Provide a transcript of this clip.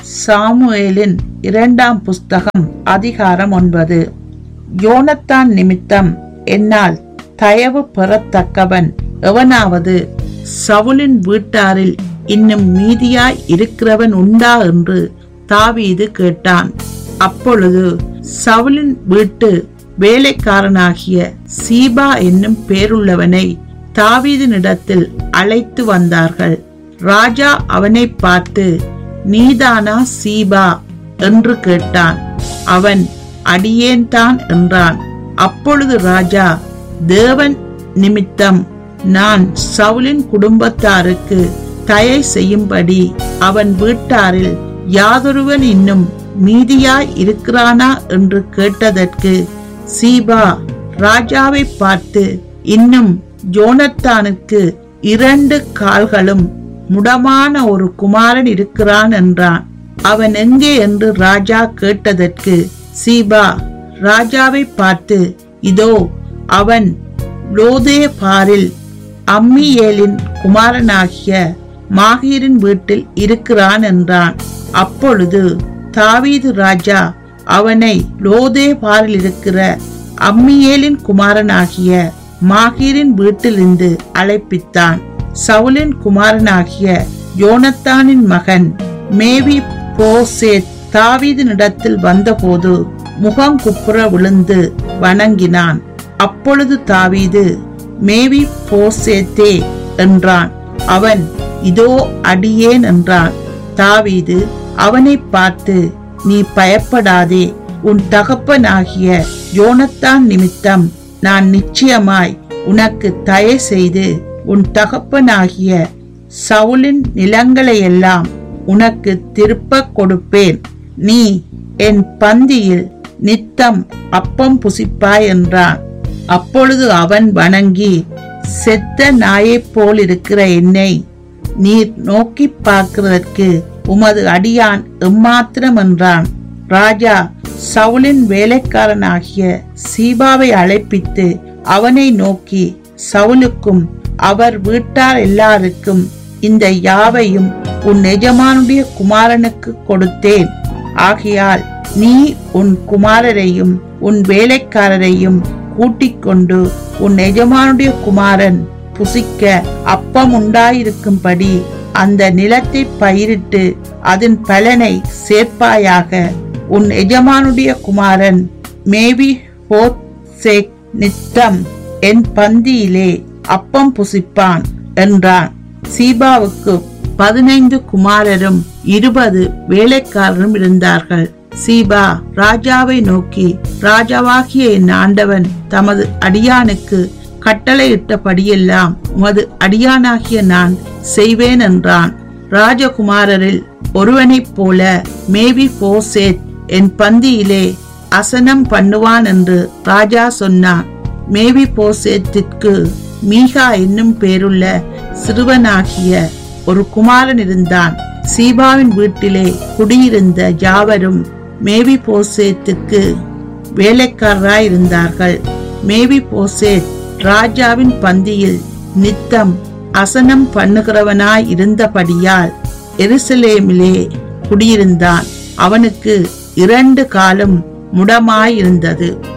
சாமுவேலின் இரண்டாம் புஸ்தகம் அதிகாரம் ஒன்பது யோனத்தான் நிமித்தம் என்னால் தயவு பெறத்தக்கவன் எவனாவது சவுலின் வீட்டாரில் இன்னும் மீதியாய் இருக்கிறவன் உண்டா என்று தாவீது கேட்டான் அப்பொழுது சவுலின் வீட்டு வேலைக்காரனாகிய சீபா என்னும் பேருள்ளவனை தாவீதினிடத்தில் அழைத்து வந்தார்கள் ராஜா அவனை பார்த்து நீதானா சீபா என்று கேட்டான் அவன் அடியேன்தான் என்றான் அப்பொழுது ராஜா தேவன் நிமித்தம் நான் சவுலின் குடும்பத்தாருக்கு தயை செய்யும்படி அவன் வீட்டாரில் யாதொருவன் இன்னும் மீதியாய் இருக்கிறானா என்று கேட்டதற்கு சீபா ராஜாவை பார்த்து இன்னும் ஜோனத்தானுக்கு இரண்டு கால்களும் முடமான ஒரு குமாரன் இருக்கிறான் என்றான் அவன் எங்கே என்று ராஜா கேட்டதற்கு சீபா ராஜாவை பார்த்து இதோ அவன் லோதே பாரில் அம்மியேலின் குமாரனாகிய மாகீரின் வீட்டில் இருக்கிறான் என்றான் அப்பொழுது தாவீது ராஜா அவனை லோதே பாரில் இருக்கிற அம்மியேலின் குமாரனாகிய மாகீரின் வீட்டிலிருந்து அழைப்பித்தான் சவுலின் குமாரனாகிய யோனத்தானின் மகன் மேவி போசேத் தாவீதினிடத்தில் வந்தபோது முகங்குப்புற விழுந்து வணங்கினான் அப்பொழுது தாவீது மேவி போசேத்தே என்றான் அவன் இதோ அடியேன் என்றான் தாவீது அவனை பார்த்து நீ பயப்படாதே உன் தகப்பனாகிய யோனத்தான் நிமித்தம் நான் நிச்சயமாய் உனக்கு தயை செய்து உன் தகப்பனாகிய சவுலின் நிலங்களையெல்லாம் உனக்கு திருப்ப கொடுப்பேன் நீ என் பந்தியில் நித்தம் அப்பம் புசிப்பாய் என்றான் அப்பொழுது அவன் வணங்கி செத்த நாயைப் போல் இருக்கிற என்னை நீர் நோக்கி பார்க்கிறதற்கு உமது அடியான் எம்மாத்திரம் என்றான் ராஜா சவுலின் வேலைக்காரனாகிய சீபாவை அழைப்பித்து அவனை நோக்கி சவுலுக்கும் அவர் வீட்டார் எல்லாருக்கும் இந்த யாவையும் உன் எஜமானுடைய குமாரனுக்கு கொடுத்தேன் ஆகையால் நீ உன் குமாரரையும் உன் வேலைக்காரரையும் கூட்டிக் கொண்டு உன் எஜமானுடைய குமாரன் புசிக்க அப்பம் உண்டாயிருக்கும்படி அந்த நிலத்தை பயிரிட்டு அதன் பலனை சேர்ப்பாயாக உன் எஜமானுடைய குமாரன் மேவி போத்சேக் நித்தம் என் பந்தியிலே அப்பம் புசிப்பான் என்றான் சீபாவுக்கு பதினைந்து குமாரரும் இருபது வேலைக்காரரும் இருந்தார்கள் சீபா ராஜாவை நோக்கி ராஜாவாகிய என் ஆண்டவன் தமது அடியானுக்கு கட்டளையிட்டபடியெல்லாம் உமது அடியானாகிய நான் செய்வேன் என்றான் ராஜகுமாரரில் ஒருவனைப் போல மேவி போசேத் என் பந்தியிலே அசனம் பண்ணுவான் என்று ராஜா சொன்னான் மேவி போசேத்திற்கு மீகா என்னும் பேருள்ள சிறுவனாகிய ஒரு குமாரன் இருந்தான் சீபாவின் வீட்டிலே குடியிருந்த யாவரும் மேவி போசேத்துக்கு வேலைக்காரராய் இருந்தார்கள் மேவி போசேத் ராஜாவின் பந்தியில் நித்தம் அசனம் பண்ணுகிறவனாய் இருந்தபடியால் எருசலேமிலே குடியிருந்தான் அவனுக்கு இரண்டு காலம் முடமாயிருந்தது